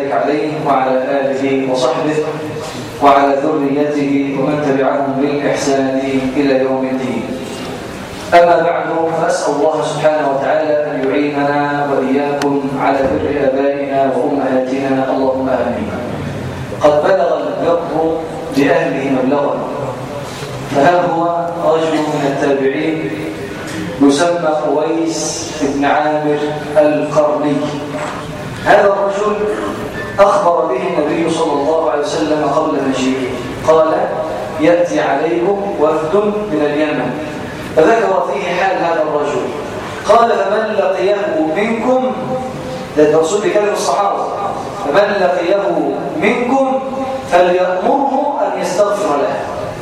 وبارك عليه وعلى آله وصحبه وعلى ذريته ومن تبعهم بالإحسان إلى يوم الدين أما بعد فأسأل الله سبحانه وتعالى أن يعيننا وإياكم على بر آبائنا وأمهاتنا اللهم آمين قد بلغ البر لأهله مبلغا فها هو رجل من التابعين يسمى قويس بن عامر القرني هذا الرجل أخبر به النبي صلى الله عليه وسلم قبل مجيئه قال يأتي عليكم وفد من اليمن فذكر فيه حال هذا الرجل قال فمن لقيه منكم ده الرسول بيكلم الصحابة فمن لقيه منكم فليأمره أن يستغفر له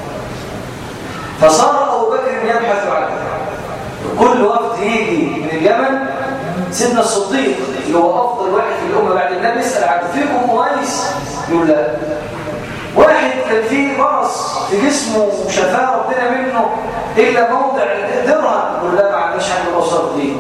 فصار أبو بكر يبحث عنه كل وقت يجي من اليمن سيدنا الصديق اللي هو أفضل واحد في الأمة بعد النبي يسأل عن فيكم كويس يقول لا واحد كان فيه برص في جسمه وشفاه ربنا منه إلا موضع درهم يقول لا ما عندناش حاجة الأسر دي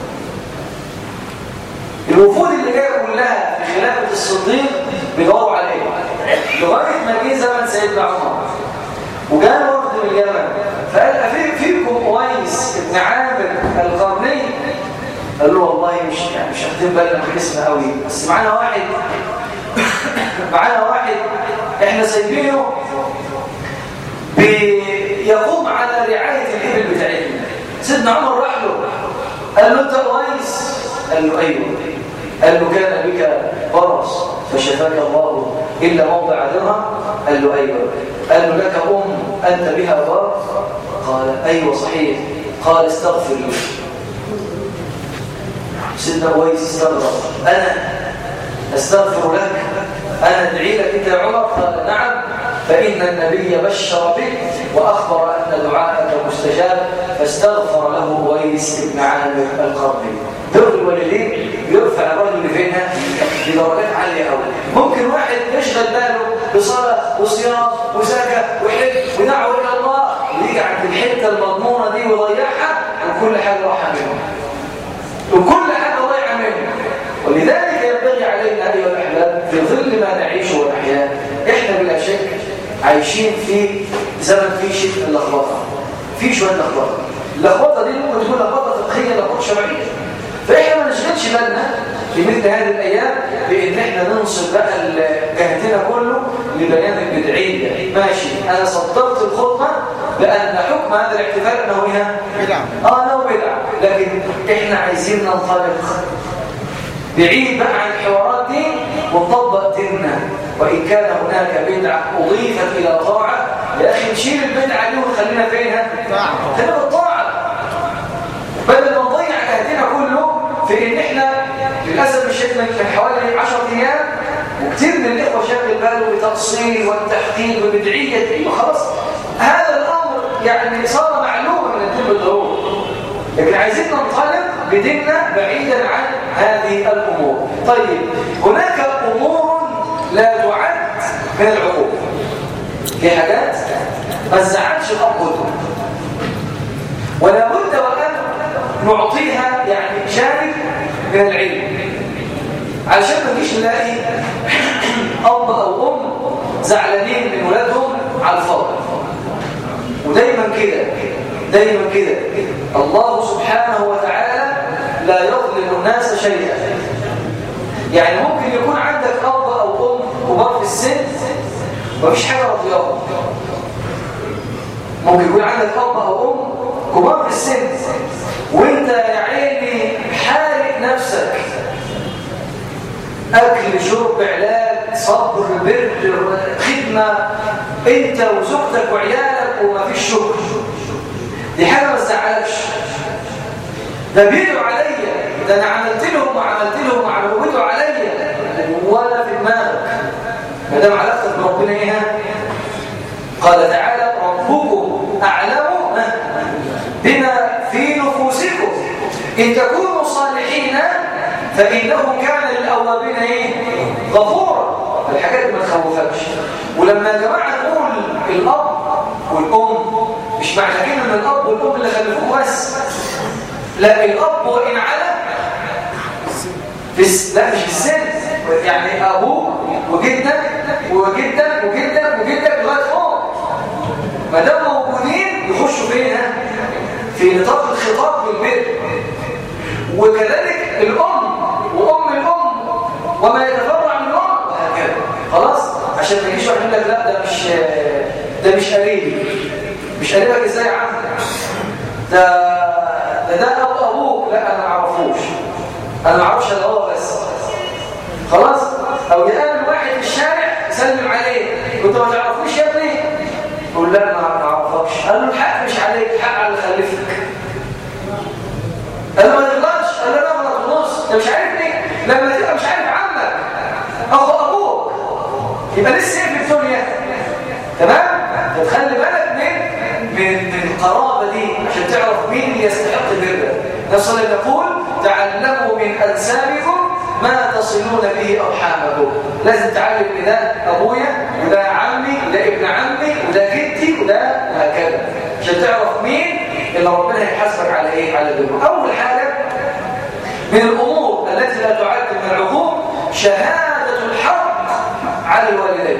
الوفود اللي جايه كلها في خلافة الصديق بيدوروا عليه لغاية ما جه زمن سيدنا عمر وجاء وفد من اليمن فقال أفي فيكم قويس ابن عامر القرني قال له والله مش يعني مش واخدين بالنا من اسمه قوي بس معانا واحد معانا واحد احنا سايبينه بيقوم على رعاية الإبل بتاعتنا سيدنا عمر راح له قال له انت كويس قال له ايوه قال له كان بك برص فشفاك الله إلا موضع درهم قال له أيوة قال له لك أم أنت بها بر قال أيوة صحيح قال استغفر لي سيدنا قويس استغفر أنا أستغفر لك أنا أدعي لك أنت يا عمر قال نعم فإن النبي بشر بك وأخبر أن دعاءك مستجاب فاستغفر له قويس بن عامر القرني بر الوالدين يرفع الرجل فينا بدرجات عالية قوي ممكن واحد يشغل باله بصلاة وصيام وزكاة وحج ودعوة إلى الله ويجي عند الحتة المضمونة دي ويضيعها وكل حاجة راحة منه وكل حاجة ضيعة منه ولذلك ينبغي علينا أيها الأحباب في ظل ما نعيشه ونحياه إحنا بلا شك عايشين في زمن فيه شيء من اللخبطة في شوية لخبطة اللخبطة دي ممكن تكون لخبطة فقهية لخبطة شرعية فإحنا ما نشغلش بالنا في مثل هذه الأيام بإن إحنا ننصب بقى جهدنا كله لبيان البدعية ماشي أنا صدرت الخطبة بأن حكم هذا الاحتفال أنه إيه؟ بدعة آه أنه بدعة لكن إحنا عايزين ننطلق بعيد بقى عن الحوارات دي ونطبق ديننا وإن كان هناك بدعة أضيفت إلى طاعة يا أخي نشيل البدعة دي ونخلينا فينها طاعة. خلينا بالطاعة بدل ما نضيع جهدنا كله في ان احنا للاسف الشديد من حوالي 10 ايام وكثير من الاخوه شاغل باله بتفصيل والتحقيق وبدعيه ايوه خلاص هذا الامر يعني صار معلوما من الدين بالضروره لكن عايزين ننطلق بديننا بعيدا عن هذه الامور طيب هناك امور لا تعد من العقوق في حاجات ما تزعلش الاب والام ولا بد وأن نعطيها يعني جانب من العلم علشان ما نجيش نلاقي أب أو أم زعلانين من ولادهم على الفاضي ودايما كده دايما كده الله سبحانه وتعالى لا يظلم الناس شيئا يعني ممكن يكون عندك أب أو أم كبار في السن مفيش حاجة رضيهم ممكن يكون عندك أب أو أم كبار في السن وانت يا عيني حارق نفسك أكل شرب علاج صبر بر خدمة انت وزوجتك وعيالك وما فيش شكر دي حاجة ما تزعلكش ده بيدعوا عليا ده انا عملت لهم وعملت لهم وعملوا عليا ولا في دماغك ما دام علاقتك بربنا ايه قال تعالى ربكم اعلم بما في نفوسكم ان تكونوا صالحين فانه كان للاوابين ايه غفورا الحاجات دي ما تخوفكش ولما يا جماعه نقول الاب والام مش معنى كده ان الاب والام اللي خلفوه بس لا الاب وان على في الس... لا مش في السن يعني ابوك وجدك وجدك وجدك وجدك لغايه فوق ما دام موجودين يخشوا فين في نطاق الخطاب بالبر وكذلك الام وام الام وما يتفرع من الام وهكذا خلاص عشان ما يجيش واحد يقول لك لا ده مش ده مش قريبي مش قريبك ازاي يا عم ده ده ده ابو ابوك لا انا ما اعرفوش انا ما اعرفش الا هو بس خلاص او يقابل واحد في الشارع يسلم عليه كنت ما تعرفوش يا ابني يقول لا ما اعرفكش قال له الحق مش عليك الحق على اللي خلفك قال له ما تغلطش قال له انا اغلط ونص انت مش عارفني لما تبقى مش عارف عمك اخو ابوك يبقى لسه ايه في الدنيا تمام فتخلي بالك من من من القرابه دي عشان تعرف مين اللي يستحق البر نصل نقول تعلموا من انسابكم ما تصلون به ارحامكم لازم تعلم ان ده ابويا وده عمي وده ابن عمي وده جدي وده وهكذا عشان تعرف مين اللي ربنا هيحاسبك على ايه على البر اول حاجه من الامور التي لا تعد من العقوق شهاده الحق على الوالدين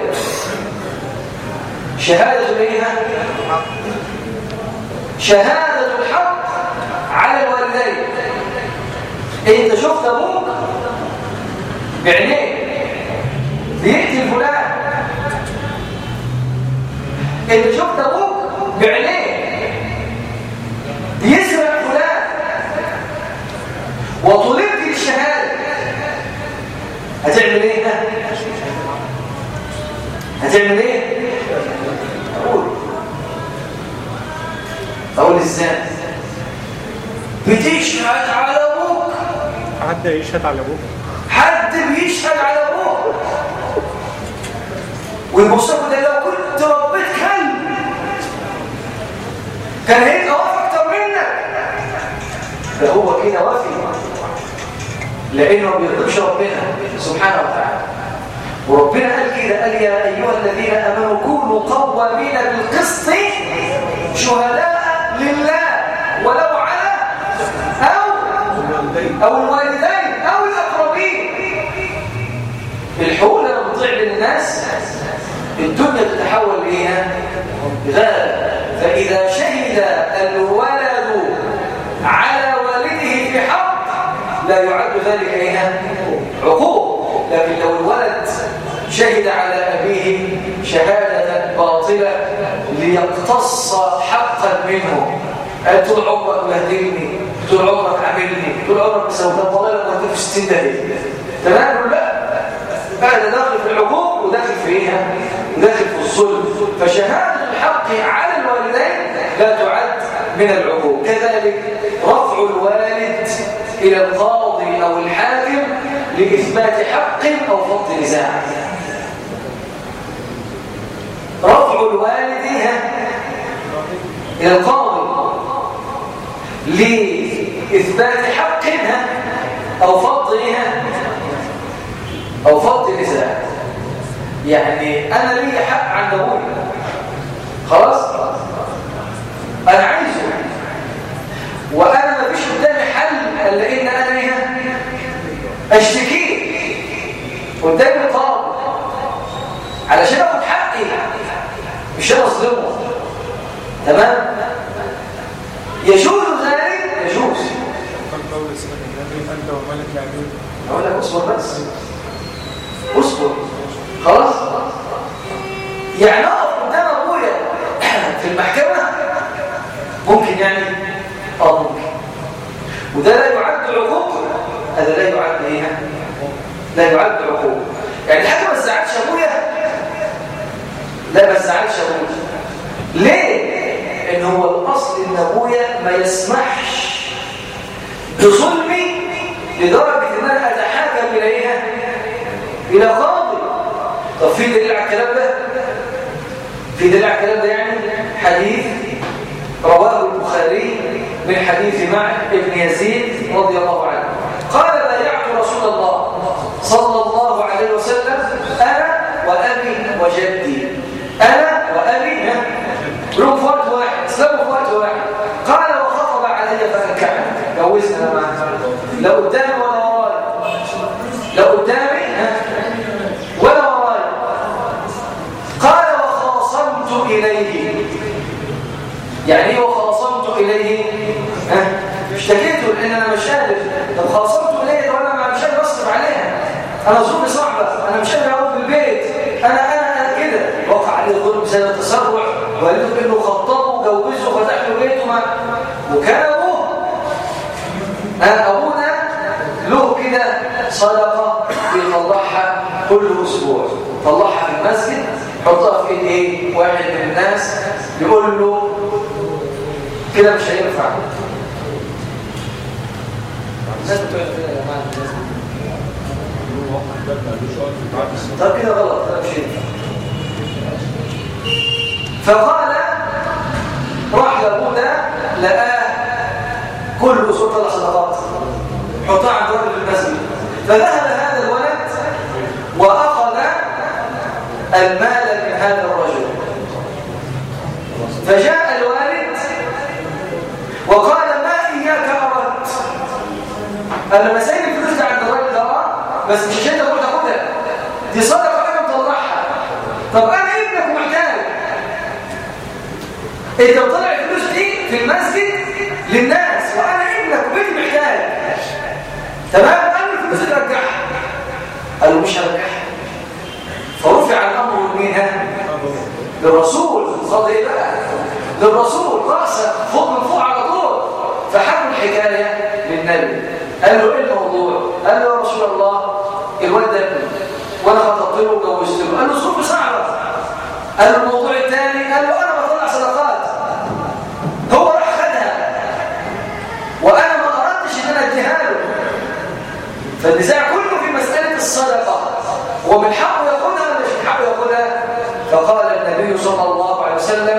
شهاده ايه شهاده الحق على الوالدين انت شفت ابوك بعينيه بيقتل فلان انت شفت ابوك بعينيه بيسرق فلان وطلبت الشهاده هتعمل ايه هتعمل ايه اقول اقول ازاي بتشهد على ابوك حد يشهد على ابوك حد بيشهد على ابوه ويبص له ده لو كنت ربيت كلب كان هيبقى وافي اكتر منك ده هو كده وافي لانه ما بيرضيش ربنا سبحانه وتعالى وربنا قال كده قال يا ايها الذين امنوا كونوا قوامين بالقسط شهداء لله ولو على او او الوالدين او الاقربين الحقوق لما بتضيع للناس الدنيا تتحول لايه غابه فاذا شهد الولد على والده في حق لا يعد ذلك ايه عقوق لكن لو الولد شهد على ابيه شهاده باطله ليقتص حقا منه قال طول عمرك مهدلني طول عمرك عاملني طول عمرك مسوي والله لما كنت في 60 دقيقه تمام ولا لا هذا داخل في العقوق وداخل في ايه وداخل في الظلم فشهاده الحق على الوالدين لا تعد من العقوق كذلك رفع الوالد الى القاضي او الحاكم لاثبات حق او فض نزاع رفع الوالد الى القاضي لإثبات حق أو فض أو فض نزاع يعني أنا لي حق عند أبوي خلاص أنا عايزه وأنا ما فيش قدامي حل إلا إن أنا إيه أشتكيه قدامي القاضي علشان أخد حقي مش أنا أظلمه تمام يجوز ذلك يجوز قول سيدنا النبي انت وملك يعمل اقول لك اصبر بس اصبر خلاص يعني اقف قدام ابويا في المحكمه ممكن يعني اه ممكن وده لا يعد عقوق هذا لا يعد ايه لا يعد عقوق يعني الحاجه ما تزعلش ابويا لا ما تزعلش ابويا ليه ان هو الاصل ان ابويا ما يسمحش بظلمي لدرجه ان انا اتحاكم اليها الى قاضي طب في دليل على الكلام ده في دليل على الكلام ده يعني حديث رواه البخاري من حديث معن بن يزيد رضي الله عنه قال بايعت رسول الله صلى الله عليه وسلم انا وابي وجدي انا وابي لهم في وقت واحد اسلموا في وقت واحد قال وخطب علي فانكحنا جوزنا معه لو قدامي ولا وراي لو قدامي ها يعني وخاصمت إليه ها اشتكيته لأن أنا مش قادر طب خاصمت إليه وأنا مش قادر أصرف عليها أنا ظروفي صعبة أنا مش قادر أقعد في البيت أنا أنا أنا كده وقع عليه ظلم بسبب التسرع وقال له إنه خطبه وجوزه وفتح له بيته ما وكان أبوه ها أبونا له كده صدقة بيطلعها كل أسبوع طلعها في المسجد حطها في ايد ايه واحد من الناس يقول له كده مش هينفع الناس بتقول كده يا جماعه طب كده غلط ده مش هينفع فقال راح لابونا لقاه كل اسبوع طلع صدقات حطها عند راجل في المسجد فذهب هذا الولد واخذ المال من هذا الرجل فجاء الوالد وقال ما إياك أردت أنا مسائل الفلوس عند الراجل ده بس مش انت قلت أخدها دي صدقة أنا مطلعها طب أنا ابنك محتاج انت بتطلع الفلوس دي في المسجد للناس وأنا ابنك وبيتي محتاج تمام أنا الفلوس ترجعها قالوا مش هرجعها فرفع الأمر لمين ها؟ للرسول صلى ايه بقى؟ للرسول رأسه فوق من فوق على طول فحكوا الحكاية للنبي قال له ايه الموضوع؟ قال له يا رسول الله الواد ده ابني وانا خطبت له وجوزت له قال له ظروفي صعبة قال له الموضوع الثاني قال له انا بطلع صدقات هو راح خدها وانا ما اردتش ان انا اديها له فالنزاع كله في مسألة الصدقة هو من حقه ياخدها ولا مش من حقه ياخدها فقال النبي صلى الله عليه وسلم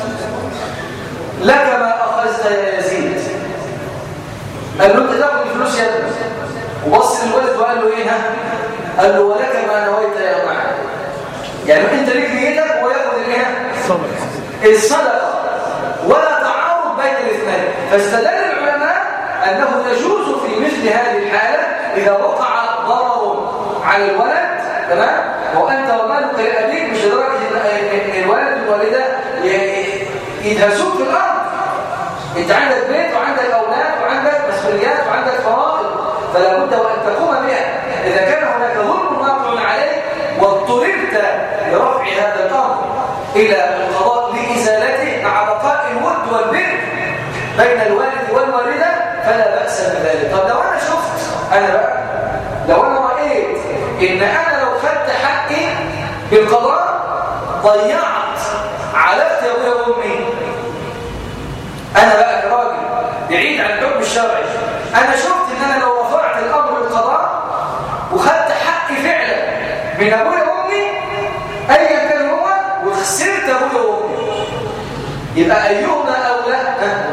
لك ما اخذت يا يزيد قال له انت تاخد الفلوس يا ابني وبص للولد وقال له ايه ها قال له ولك ما نويت يا معاذ يعني انت ليك نيتك وياخد الايه الصبر الصدقه ولا تعارض بين الاثنين فاستدل العلماء انه يجوز في مثل هذه الحاله اذا وقع ضرر على الولد تمام وانت ومالك لابيك مش لدرجه ان الولد والوالده ي- يدهسوك في الارض انت عندك بيت وعندك اولاد وعندك مسؤوليات وعندك فرائض فلا بد وان تقوم بها اذا كان هناك ظلم واقع عليك واضطررت لرفع هذا الامر الى القضاء لازالته مع بقاء الود والبر بين الوالد والوالده فلا باس بذلك طب لو انا شفت انا بقى لو انا رايت ان انا لو خدت حقي بالقضاء ضيعت علفت يا ابويا وامي انا بقى كراجل بعيد عن الحكم الشرعي انا شفت ان انا لو رفعت الامر بالقضاء وخدت حقي فعلا من ابويا وامي ايا كان هو وخسرت ابويا وامي يبقى ايهما اولى ها؟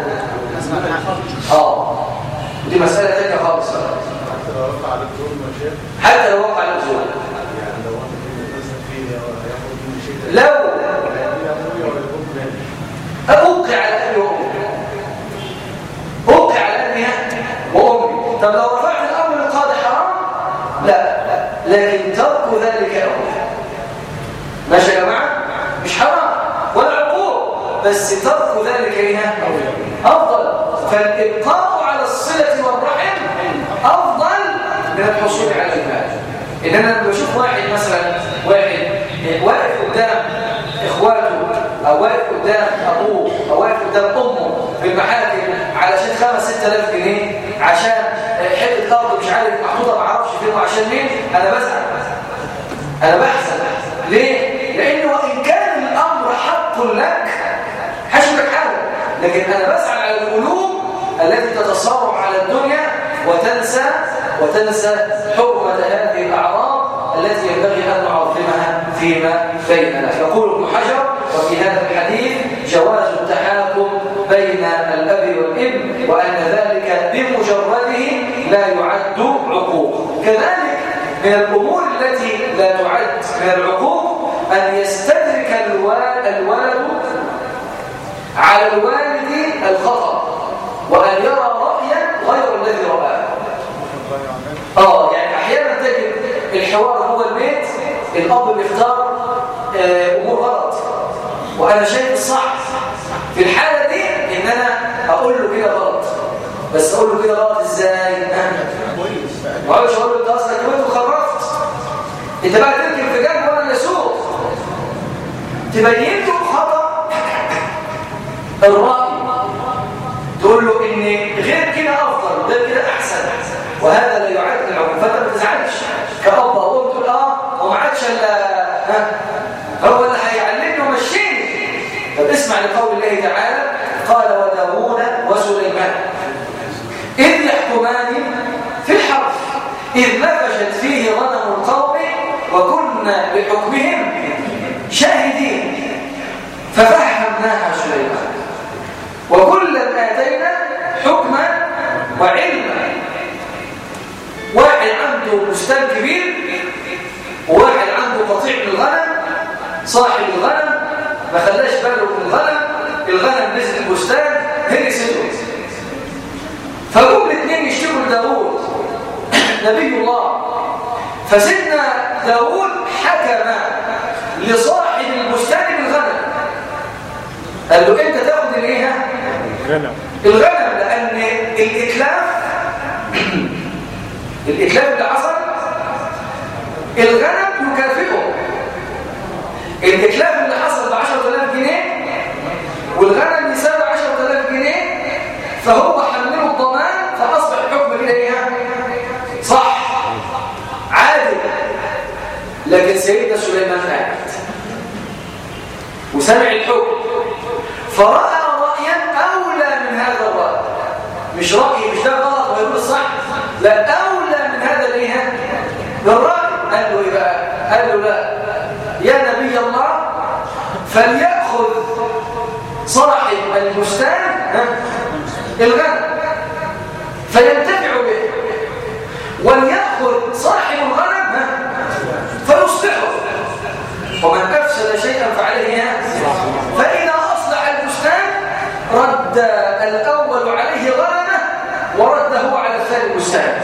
اه دي مساله ثانيه خالص بقى. حتى لو رفع عليك ظلم وشيء حتى لو وقع النزول يعني لو واحد منهم مثلا فيه هياخد مني شيء لو هيدي ابويا ولا يكون مالي أوقع على أبي وأمي أوقع على أبي وأمي طب لو رفعت الأمر للقاضي حرام؟ لا لكن ترك ذلك أولى ماشي يا جماعة؟ مش حرام ولا عقوق بس ترك ذلك إيه؟ أفضل فالإبقاء على الصلة والرحم أفضل من الحصول على المال إن أنا لما بشوف واحد مثلا واحد واقف قدام إخواته أو واقف قدام أبوه أو واقف قدام أمه في المحاكم علشان خمس ست آلاف جنيه عشان حتة أرض مش عارف محطوطة معرفش فين وعشان مين أنا بزعل أنا بحزن ليه؟ لأنه وإن كان الأمر حق لك هشبك حاجة لكن أنا بسعى على القلوب التي تتصارع على الدنيا وتنسى وتنسى حرمة هذه الأعراض التي ينبغي أن نعظمها فيما بيننا يقول ابن حجر وفي هذا الحديث جواز التحاكم بين الأب والابن وأن ذلك بمجرده لا يعد عقوق كذلك من الأمور التي لا تعد من العقوق أن يستدرك الوا- الولد على الوالد الخطأ وأن يرى رأيا غير الذي رآه اه يعني احيانا تجد الحوار هو البيت الاب بيختار آه، امور غلط وانا شايف الصح في الحاله دي بس اقول له كده غلط ازاي ما اقولش اقول له انت اصلا كنت وخرفت انت بقى تركب في جنب وانا اللي اسوق تبين له خطا الراي تقول له ان غير كده افضل غير كده احسن وهذا لا يعد العقوق فانت ما تزعلش كأب او ام تقول اه وما عادش الا ها هو اللي هيعلمني ومشيني طب اسمع لقول الله تعالى قال وداوود وسليمان إذ يحكمان في الحرف إذ نفشت فيه غنم القوم وكنا بحكمهم شاهدين ففهمناها سليمان وكلا آتينا حكما وعلما واحد عنده بستان كبير وواحد عنده قطيع من الغنم صاحب الغنم ما خلاش باله من الغنم الغنم نزل البستان هرسته فجم الاثنين يشتكوا لداوود نبي الله فسيدنا داوود حكم لصاحب البستان بالغنم قال له انت تاخد الايه غنم الغنم لان الاتلاف الاتلاف اللي حصل الغنم يكافئه الاتلاف اللي حصل ب 10000 جنيه والغنم يساوي 10000 جنيه فهو حمله الضمان فاصبح الحكم كده ايه صح عادل لكن سيدنا سليمان قاعد وسمع الحكم فرأى رأيا أولى من هذا الرأي مش رأي مش ده غلط ويقول الصح لا أولى من هذا الايه الرأي قال له إيه بقى قال له لا يا نبي الله فليأخذ صاحب البستان ها، الغنم فينتفع به وليأخذ صاحب الغنم ها، فيصلحه ومن أفسد شيئا فعليه ها؟ فإذا أصلح البستان رد الأول عليه غنمه ورده على الثاني البستان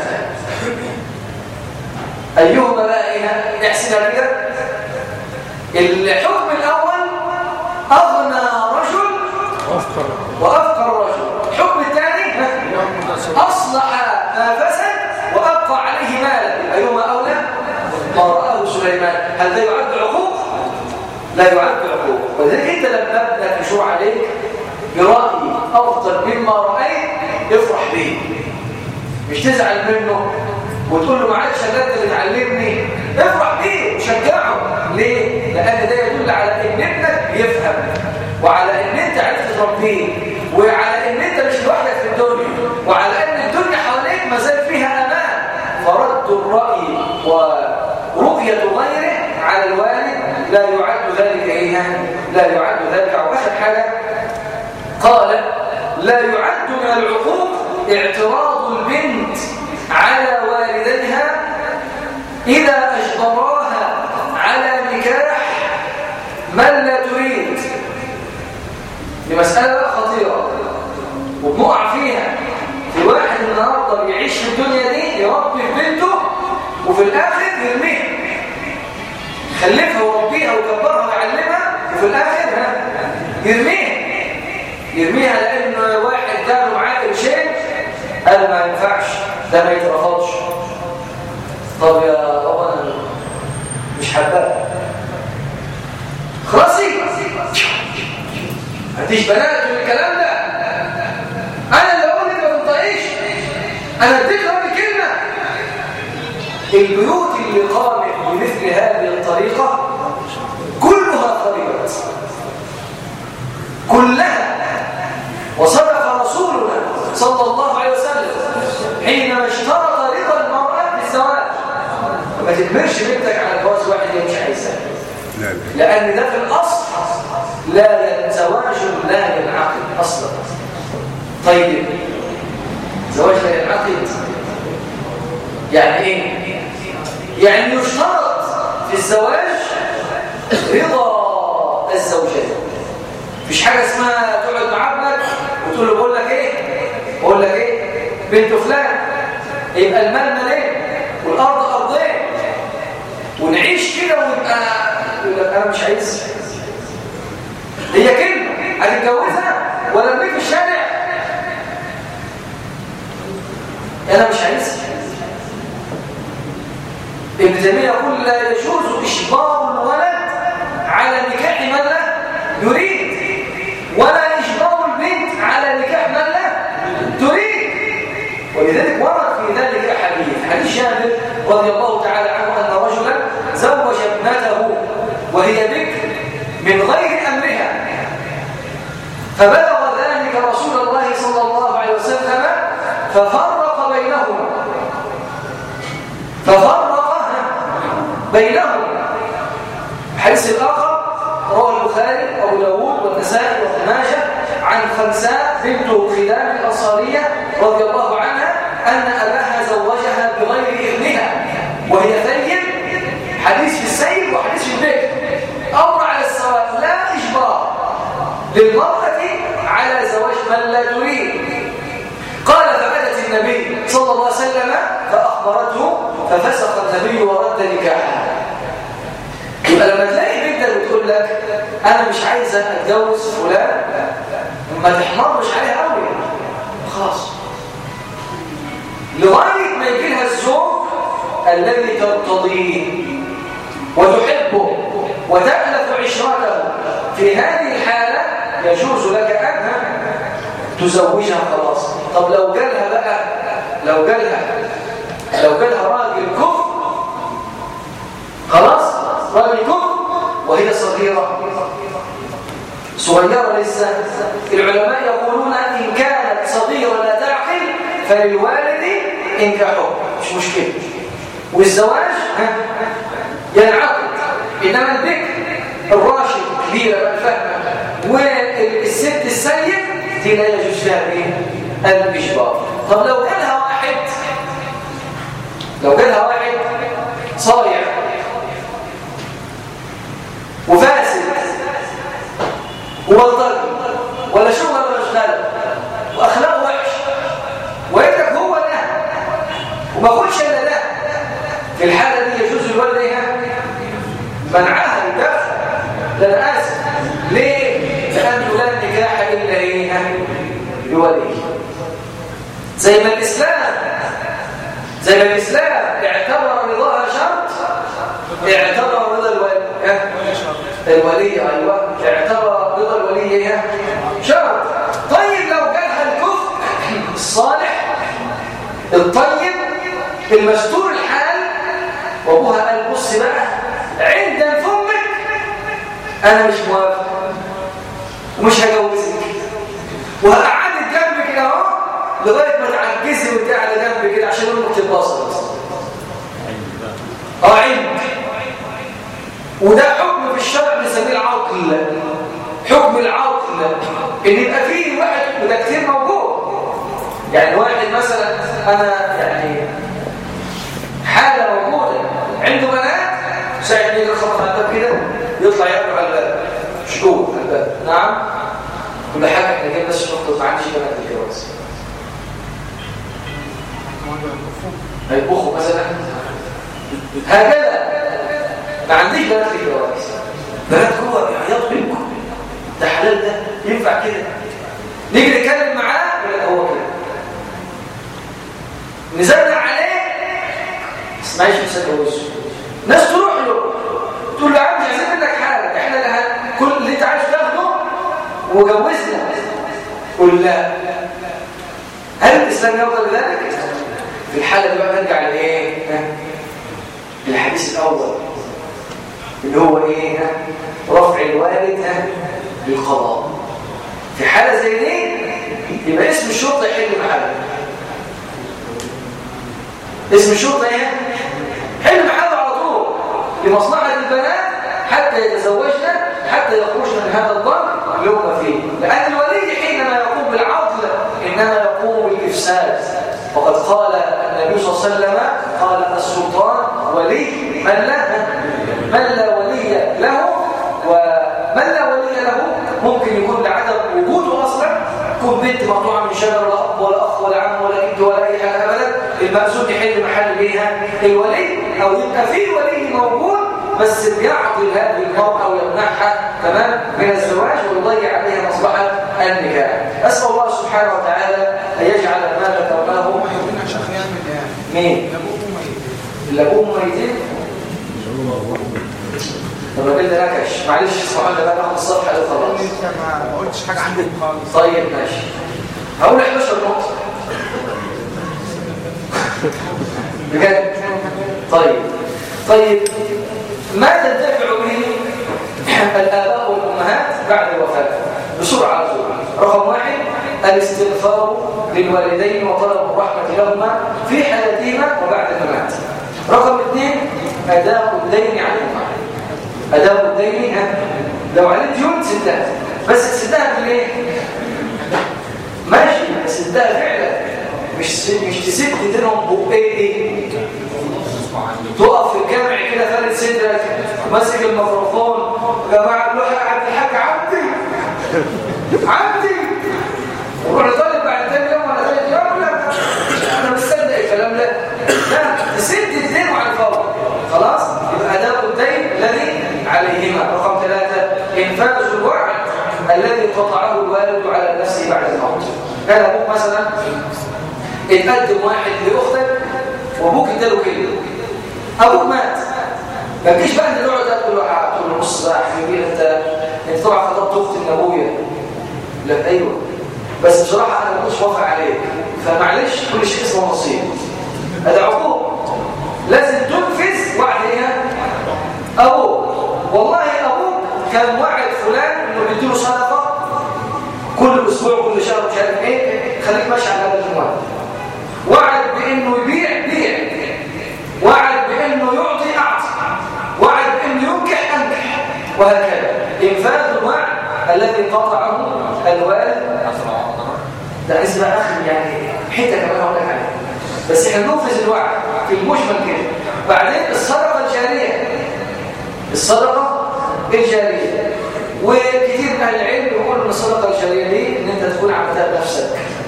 أيهما بقى إيه احسنها كده الحكم الأول أغنى رجل أفكر وأفقر رجل الحكم الثاني ها؟ أصلح ما فسد وأبقى عليه مالا أيهما أولى ما رآه سليمان هل ده يعد عقوق؟ لا يعد عقوق ولذلك أنت لما ابنك يشوع عليك برأي أفضل مما رأيت افرح به مش تزعل منه وتقول له معلش انا انت اللي تعلمني افرح بيه وشجعه ليه؟ لأن ده يدل على إن ابنك بيفهم وعلى إن أنت عرفت تربيه وعلى إن أنت مش لوحدك في الدنيا وعلى إن الدنيا حواليك ما زال فيها أمان فرد الرأي ورؤية غيره على الوالد لا يعد ذلك إيه؟ لا يعد ذلك وآخر حاجة قال لا يعد من العقوق اعتراض البنت على والديها إذا أجبراها على نكاح من لا تريد دي مسألة بقى خطيرة وبنقع فيها في واحد النهارده بيعيش في الدنيا دي يربي في بنته وفي الآخر يرميها خلفها وربيها وكبرها ويعلمها وفي الآخر ها يرميها يرميها لأن واحد كانوا معاه قرشين قال ما ينفعش ده ما يترفضش طب يا بابا انا مش حباها خلاصي مفيش بنات والكلام ده انا اللي اقول لك ما تنطقيش انا اديك رب كلمه البيوت اللي قامت بمثل هذه الطريقه كلها خربت كلها وصدق رسولنا صلى الله عليه وسلم حينما اشترط رضا المرأة بالزواج ما تجبرش بنتك على جواز واحد هي مش عايزاه لا لا لأن ده في الأصل لا زواج لا ينعقد أصلا طيب زواج لا ينعقد يعني إيه؟ يعني يشترط في الزواج رضا الزوجين مفيش حاجة اسمها تقعد مع ابنك وتقول له بقول لك ايه بقول لك ايه بنت فلان يبقى المال مالين والارض ارضين ونعيش كده ونبقى يقول لك انا مش عايز هي كلمه هتتجوزها ولا ارميك في الشارع تيمية يقول لا يجوز إجبار الولد على نكاح من لا يريد ولا إجبار البنت على نكاح من لا تريد ولذلك ورد في ذلك أحاديث حديث جابر رضي الله تعالى عنه أن رجلا زوج ابنته وهي بكر من غير أمرها فبلغ ذلك رسول الله صلى الله عليه وسلم ففرق بينهما ففرق بينهم الحديث الآخر رواه البخاري وابو داوود والنسائي وابن ماجه عن خنساء بنت خلال الأنصارية رضي الله عنها أن أباها زوجها بغير إذنها وهي ثيب حديث في السيد وحديث في البيت أمر على السواء لا إجبار للمرأة على زواج من لا تريد قال فأتت النبي صلى الله عليه وسلم فأخبرته ففسخ النبي ورد نكاحها يبقى لما تلاقي بنتك بتقول لك انا مش عايزه اتجوز فلان ما تحمرش عليها قوي خلاص لغايه ما يجي لها الزوج الذي ترتضيه وتحبه وتألف عشرته في هذه الحالة يجوز لك أن تزوجها خلاص طب لو جالها بقى لو جالها لو جالها راجل كفر خلاص راجل كفر وهي صغيرة صغيرة لسه العلماء يقولون إن كانت صغيرة لا تعقل فللوالد إنكاحه مش مشكلة والزواج ينعقد إنما البكر الراشد كبيرة بقى فاهمة والست السيد دي لا يجوز لها ايه الإجبار طب لو جالها واحد لو جالها واحد صايع وفاسد وبلطجي ولا شغل ولا شغال واخلاقه وحش ويترك هو ده وما اخدش الا ده في الحاله دي يجوز الولد ايه منعها الدفع ده انا اسف ليه لانه لا نكاح الا ايه بولي زي ما الاسلام زي ما الاسلام اعتبر رضاها شرط اعتبر رضا الولي الولي ايوه اعتبر رضا الولي شرط طيب لو جالها الكفر الصالح الطيب المستور الحال وابوها قال بص بقى عند فمك انا مش موافق ومش هجوزك وهقعدك جنبي كده اهو لغايه ما تعجزي وانت قاعده جنبي كده عشان امك تتبسط اه عند وده حكم في الشرع بنسميه العقل حكم العقل ان يبقى فيه واحد وده كتير موجود يعني واحد مثلا انا يعني حاله موجوده عنده بنات ساعه ما يجي الخبط على الباب كده يطلع يرجع على الباب شكوك على الباب نعم كل حاجه احنا جايين بس نخطط ما عنديش بنات الجواز هيطبخوا مثلا هكذا ما عنديش بنات الجواز بنات جوه بيعيطوا منكم ده حلال ده ينفع كده نيجي نتكلم معاه ولا هو كده نزلنا عليه اسمعيش مش هتجوزه ناس تروح له تقول له يا عم مش عايزين منك حاجه احنا اللي كل اللي انت عايز تاخده وجوزنا قول لا هل الاسلام يرضى بذلك في الحاله دي بقى نرجع لايه الحديث الاول اللي هو ايه رفع الوالد للقضاء في حاله زي دي يبقى اسم الشرطه يحل محله اسم الشرطه ايه حل محله على طول لمصلحه البنات حتى يتزوجن حتى يخرجن من هذا الضرب اللي هم فيه لان الولي حينما يقوم بالعقل انما يقوم بالافساد وقد قال النبي صلى الله عليه وسلم قال السلطان ولي من لا من لا ولي له ومن لا ولي له ممكن يكون لعدم وجوده اصلا تكون بنت مقطوعه من شجر ولا اب ولا اخ ولا عم ولا جد ولا اي حاجه ابدا المقصود يحل محل بيها الولي او يبقى في ولي موجود بس بيعطي هذه المرأة ويمنعها تمام من الزواج ويضيع عليها مصلحة النكاح أسأل الله سبحانه وتعالى أن يجعل ما ذكرناه هم يقولون شيخ يعمل يعني مين؟ لابوه ميت اللي أبوه ميتين طب الراجل ده نكش معلش اسمعوا لنا بقى ناخد الصفحه دي خلاص انت ما ما قلتش حاجه عندك خالص طيب ماشي هقول 11 نقطة بجد طيب طيب ما تنتفع به الآباء والأمهات بعد الوفاة بسرعة على طول رقم واحد الاستغفار للوالدين وطلب الرحمة لهما في حياتهما وبعد الممات رقم اثنين أداء الدين عنهما أداء الدين ها؟ لو عليك ديون سدها بس تسدها بالايه؟ ماشي تسدها فعلا مش مش تسد دينهم بقيه تقف في الجامع كده فارد صدرك ماسك الميكروفون يا جماعه روح يا عبد الحاج عبدي عبدي وروح طالب بعد تاني يوم ولا ثالث يوم لا انا مش مصدق الكلام ده لا تسد الدين عن الفور خلاص يبقى اداء الدين الذي عليهما رقم ثلاثه انفاذ الوعد الذي قطعه الوالد على نفسه بعد الموت كان ابوك مثلا اتقدم واحد لاختك وابوك اداله كلمه ابوك مات ما تجيش بقى انت تقعد تقول له تقول له بص بقى يا حبيبي انت انت طبعا خطبت اختي من ابويا لا ايوه بس بصراحه انا ما كنتش موافق عليك فمعلش كل شيء اسمه نصيب هذا عقوق لازم تنفذ وعد ايه ابوك والله ابوك كان وعد فلان انه بيديله صدقه كل اسبوع كل شهر مش عارف ايه خليك ماشي على هذا الموعد وعد بانه يبيع بيع وعد بانه يعطي اعطي وعد بانه ينكح انكح وهكذا انفاذ الوعد الذي قطعه الوالد ده اسمه اخر يعني حته كمان هقول لك عليها بس احنا ننفذ الوعد في المجمل كده بعدين الصدقه الجاريه الصدقه الجاريه وكثير من اهل العلم بيقولوا ان الصدقه الجاريه دي ان انت تكون عملتها بنفسك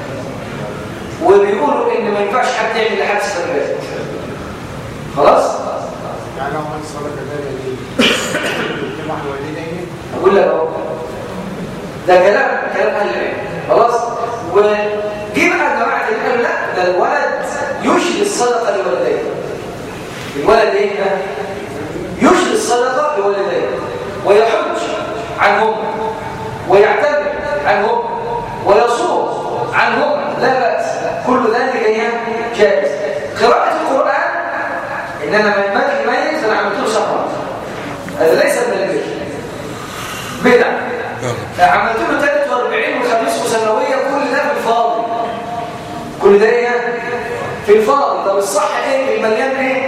وبيقولوا ان ما ينفعش حد يعمل لحد سبب خلاص يعني لو عملت صدقه جاريه دي تجمع الوالدين اقول لك اهو ده كلام كلام اهل العلم خلاص وجي بقى جماعه اللي قالوا لا ده الولد يشري الصدقه لوالديه الولد ايه ده يشري الصدقه لوالديه ويحج عنهم ويعتمر عنهم ويصوم عنهم لا بأس كل ذلك هي جائز قراءة القرآن إن أنا من مات الميت فأنا عملت له سفر هذا ليس من البر بدع عملت له 43 وخميس وسنوية كل ده في الفاضي كل ده ايه في الفاضي طب الصح ايه المليان ايه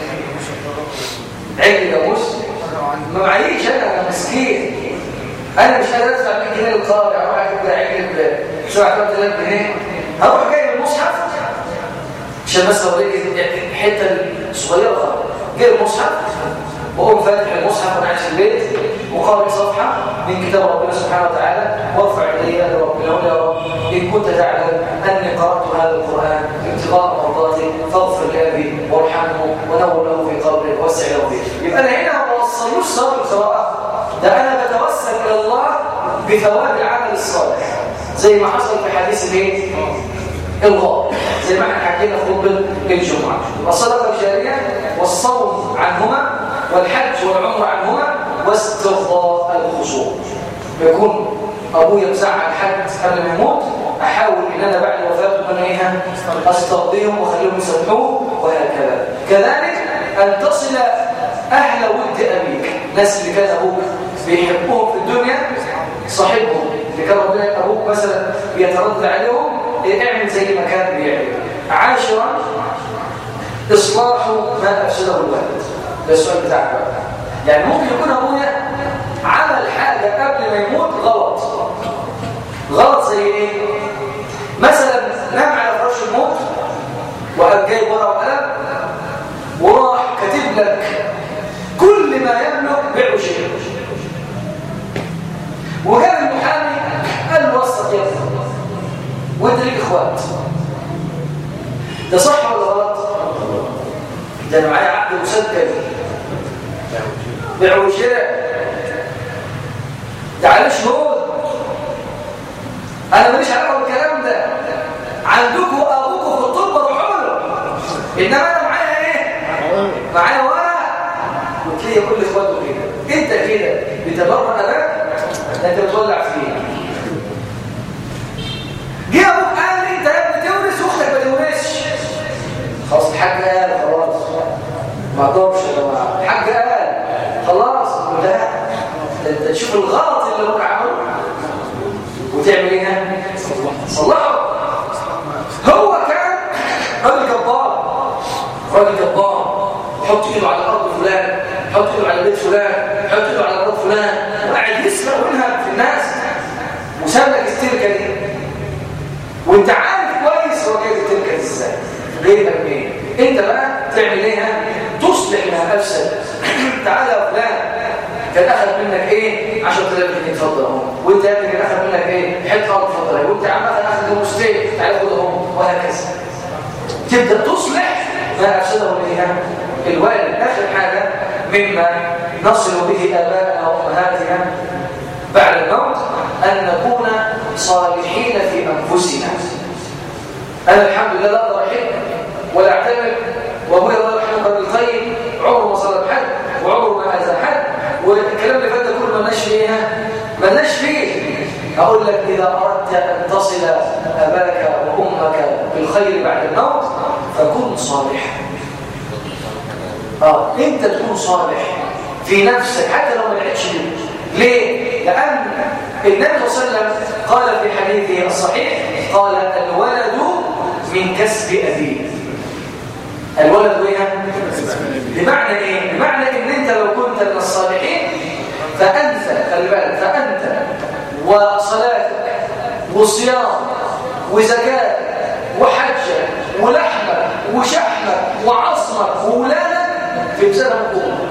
عجل جاموس ما معيش انا انا مسكين انا مش قادر ادفع 100 جنيه للقارئ اروح اجيب عجل ب 7000 جنيه هروح جايب المصحف عشان بس اوريك الحته الصغيره خالص جايب المصحف واقوم فاتح المصحف وانا قاعد في البيت وقارئ صفحه من كتاب ربنا سبحانه وتعالى وارفع يدي الى ربنا يا رب ان كنت تعلم اني قرات هذا القران ابتغاء مرضاتك فاغفر لابي وارحمه ونور له في قبره ووسع له فيه يبقى انا هنا ما وصلوش ثواب القراءه ده انا بتوسل الى الله بثواب العمل الصالح زي ما حصل في حديث الايه الغاء زي ما احنا حكينا في خطبه الجمعه والصدقه الجاريه والصوم عنهما والحج والعمره عنهما واسترضاء الخشوع يكون ابويا مزعل حد قبل ما يموت احاول ان انا بعد وفاته من ايه استرضيهم واخليهم يسامحوه وهكذا كذلك ان تصل اهل ود ابيك ناس اللي كان ابوك بيحبوهم في الدنيا صاحبهم اللي كان ربنا ابوك مثلا بيتردد عليهم اعمل زي ما كان بيعمل عاشرا اصلاح ما افسده الوالد ده السؤال بتاعك بقى يعني ممكن يكون ابويا عمل حاجه قبل ما يموت غلط غلط زي ايه مثلا نام على فراش الموت وقام جايب ورقه وقلم وراح كاتب لك كل ما يملك بيع وشراء وجاب المحامي قال له وسط يا ابني وانت ليك اخوات ده صح ولا غلط ده انا معايا عقد مسجل بيع وشراء ده عليه شهود انا ماليش علاقه بالكلام ده عندكم ابوكم في الطب روحوا له انما انا معايا ايه معايا ورق ليه كل اخواته كده انت كده بتبرأ اباك انت بتولع فيه جه ابوك قال لي انت يا ابني تورث واختك ما تورثش خلاص الحاج قال خلاص ما اقدرش يا جماعه الحاج قال خلاص لا انت تشوف الغلط اللي ابوك عمله وتعمل ايه صلحه هو كان راجل جبار راجل جبار يحط ايده على ارض فلان يحط ايده على بيت فلان يحط ايده على ارض فلان وقاعد يسرق منها في الناس وساب لك التركه دي وانت عارف كويس هو جايب التركه دي ازاي غيرك مين انت بقى تعمل ايه تصلح ما افسد تعالى يا فلان كان اخذ منك ايه 10000 جنيه اتفضل اهو وانت يا ابني كان اخذ منك ايه حته ارض اتفضل اهو وانت يا عم اخذ خمستين تعالى خد اهو وهكذا تبدا تصلح ما افسده الايه الوالد اخر حاجه مما نصل به ابائنا وامهاتنا بعد الموت ان نكون صالحين في انفسنا انا الحمد لله لا اقدر احب ولا اعتمد وابويا الله يرحمه راجل طيب عمره ما صلى بحد وعمره ما اذى حد والكلام اللي فات ده كله مالناش فيه مالناش فيه اقول لك اذا اردت ان تصل اباك وامك بالخير بعد الموت فكن صالحا اه انت تكون صالح في نفسك حتى لو ما لقيتش ليه لان النبي صلى الله عليه وسلم قال في حديثه الصحيح قال الولد من كسب ابيه الولد ايه بمعنى ايه بمعنى ان انت لو كنت من الصالحين فانت خلي بالك فانت وصلاتك وصيام وزكاه وحجك ولحمك وشحمك وعصمك وولادك في ميزان امك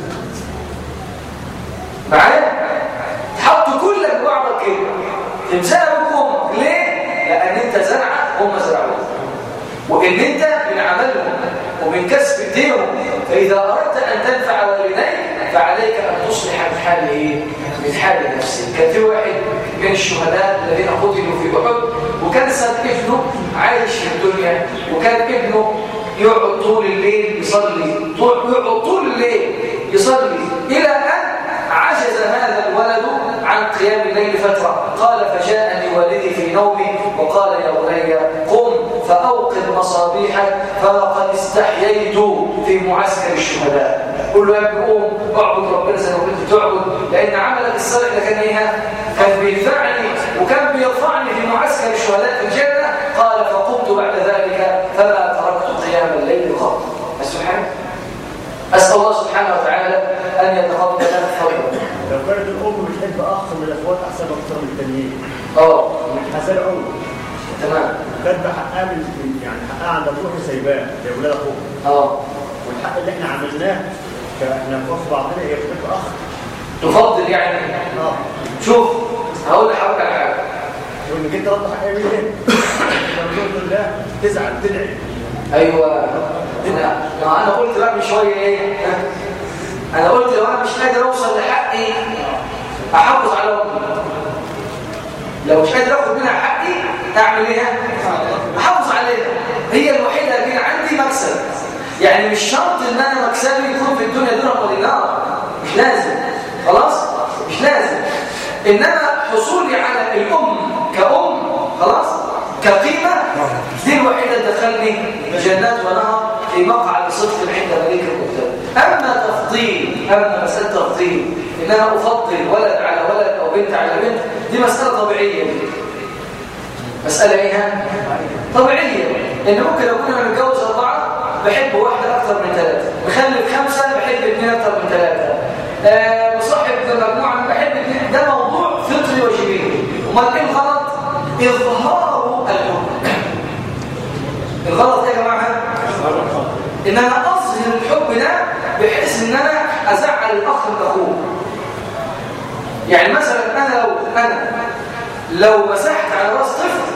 معايا تحط كلك بعضك كده في ميزان امك ليه لان انت زرعه هم زرعوه وان انت من عملهم ومن كسب ايديهم فاذا اردت ان تنفع والديك فعليك ان تصلح من حال ايه من حال نفسك كان في واحد من الشهداء الذين قتلوا في احد وكان ساب ابنه عايش في الدنيا وكان ابنه يقعد طول الليل يصلي طول يقعد طول الليل يصلي الى ان عجز هذا الولد عن قيام الليل فتره قال فجاءني والدي في نومي وقال يا بني قم فأوقد مصابيحك فلقد استحييت في معسكر الشهداء قل له يا ابن قوم اعبد ربنا زي ما كنت تعبد لأن عملك الصالح ده كان ايه كان بينفعني وكان بيرفعني في معسكر الشهداء في الجنة قال فقمت بعد ذلك فما تركت قيام الليل قط سبحانه أسأل الله سبحانه وتعالى أن يتقبل لنا فضله لو كانت الام بتحب اخ من الاخوات احسن اكثر من التانيين اه حسن عمر تمام كاتبه حقها من من- يعني حقها عند ابوها سايباه لاولاد اخوها اه والحق اللي احنا عملناه احنا في بعضنا هي بتحب اخ تفضل يعني اه شوف هقول لحضرتك على حاجه وانك انت رد حقها مين ليه؟ الحمد لله تزعل تدعي ايوه انا ما انا قلت بقى من شويه ايه انا قلت لو انا مش قادر اوصل لحقي احافظ على امي لو مش قادر اخد منها حقي اعمل ايه احافظ عليها هي الوحيده اللي كان عندي مكسب يعني مش شرط ان انا مكسبي يكون في الدنيا درهم ولا دينار مش لازم خلاص مش لازم انما حصولي على الام كأم خلاص كقيمه دي الوحيده اللي تدخلني جنات ونهر في مقعد صدق عند مليك المقتدر اما تفضيل اما مساله تفضيل ان انا افضل ولد على ولد او بنت على بنت دي مساله طبيعيه دي مساله ايه طبيعيه ان ممكن اكون انا متجوز اربعه بحب واحده اكثر من ثلاثه مخلف خمسه بحب اثنين اكثر من ثلاثه آه، مصاحب مجموعه من بحب اثنين ده موضوع فطري وجبيني امال ايه الغلط اظهار الحب الغلط ايه يا جماعه ان انا اظهر الحب ده بحيث ان انا ازعل الاخ من اخوه يعني مثلا انا لو انا لو مسحت على راس طفل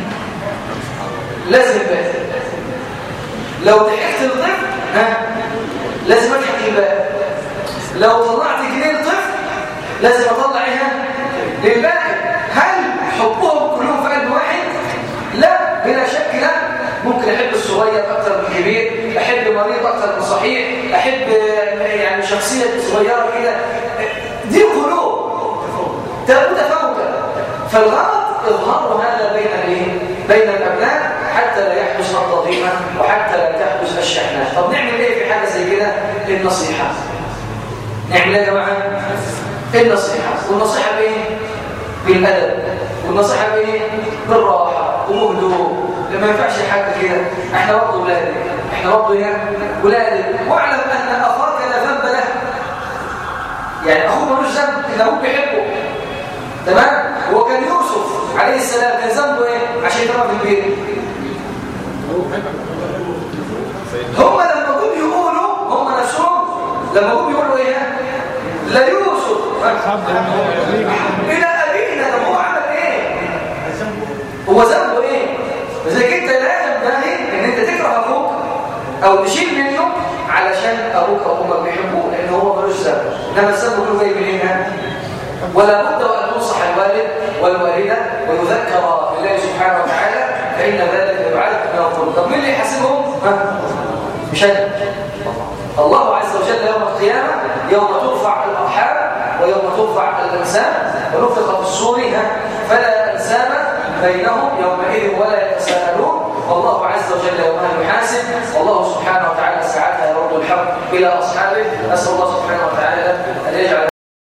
لازم بقى لو ضحكت للطفل ها لازم اضحك للباقي لو طلعت جنيه للطفل لازم اطلع ايه للباقي هل حبهم كلهم في قلب واحد لا بلا شك لا ممكن احب الصغير اكتر من الكبير احب مريض اكتر من صحيح احب يعني شخصيه صغيره كده دي قلوب متفاوته فالغرض اظهار هذا بين الايه بين الابناء حتى لا يحدث التضيمه وحتى لا تحدث الشحنات طب نعمل ايه في حاجه زي كده النصيحه نعمل ايه يا جماعه النصيحه والنصيحه بايه بالادب والنصيحه بايه بالراحه وبهدوء ما ينفعش حاجه كده احنا برضه ولادك احنا برضه ايه ولادك واعلم ان اخاك لا ذنب له يعني اخوك ملوش ذنب ان ابوك بيحبه تمام هو كان يوسف عليه السلام كان ذنبه ايه عشان يتربى في البيت هم لما جم يقولوا هم نفسهم لما جم يقولوا ايه لا يوسف الى ابينا طب هو عمل ايه هو ذنبه ايه لذلك انت لا ينبغي ان انت تكره اخوك او تشيل منه علشان ابوك او امك بيحبوه لان هو ملوش ذنب انما الذنب كله جاي من هنا ولا بد وان تنصح الوالد والوالده ويذكر بالله سبحانه وتعالى فان ذلك يبعد من القلوب طب مين اللي يحاسبهم مش انا الله عز وجل يوم القيامه يوم ترفع الارحام ويوم ترفع الانسان ونفخ في الصور فلا انسان بينهم يومئذ ولا يتساءلون والله عز وجل يوم يحاسب والله سبحانه وتعالى ساعتها يرد الحق الى اصحابه نسال الله سبحانه وتعالى ان يجعل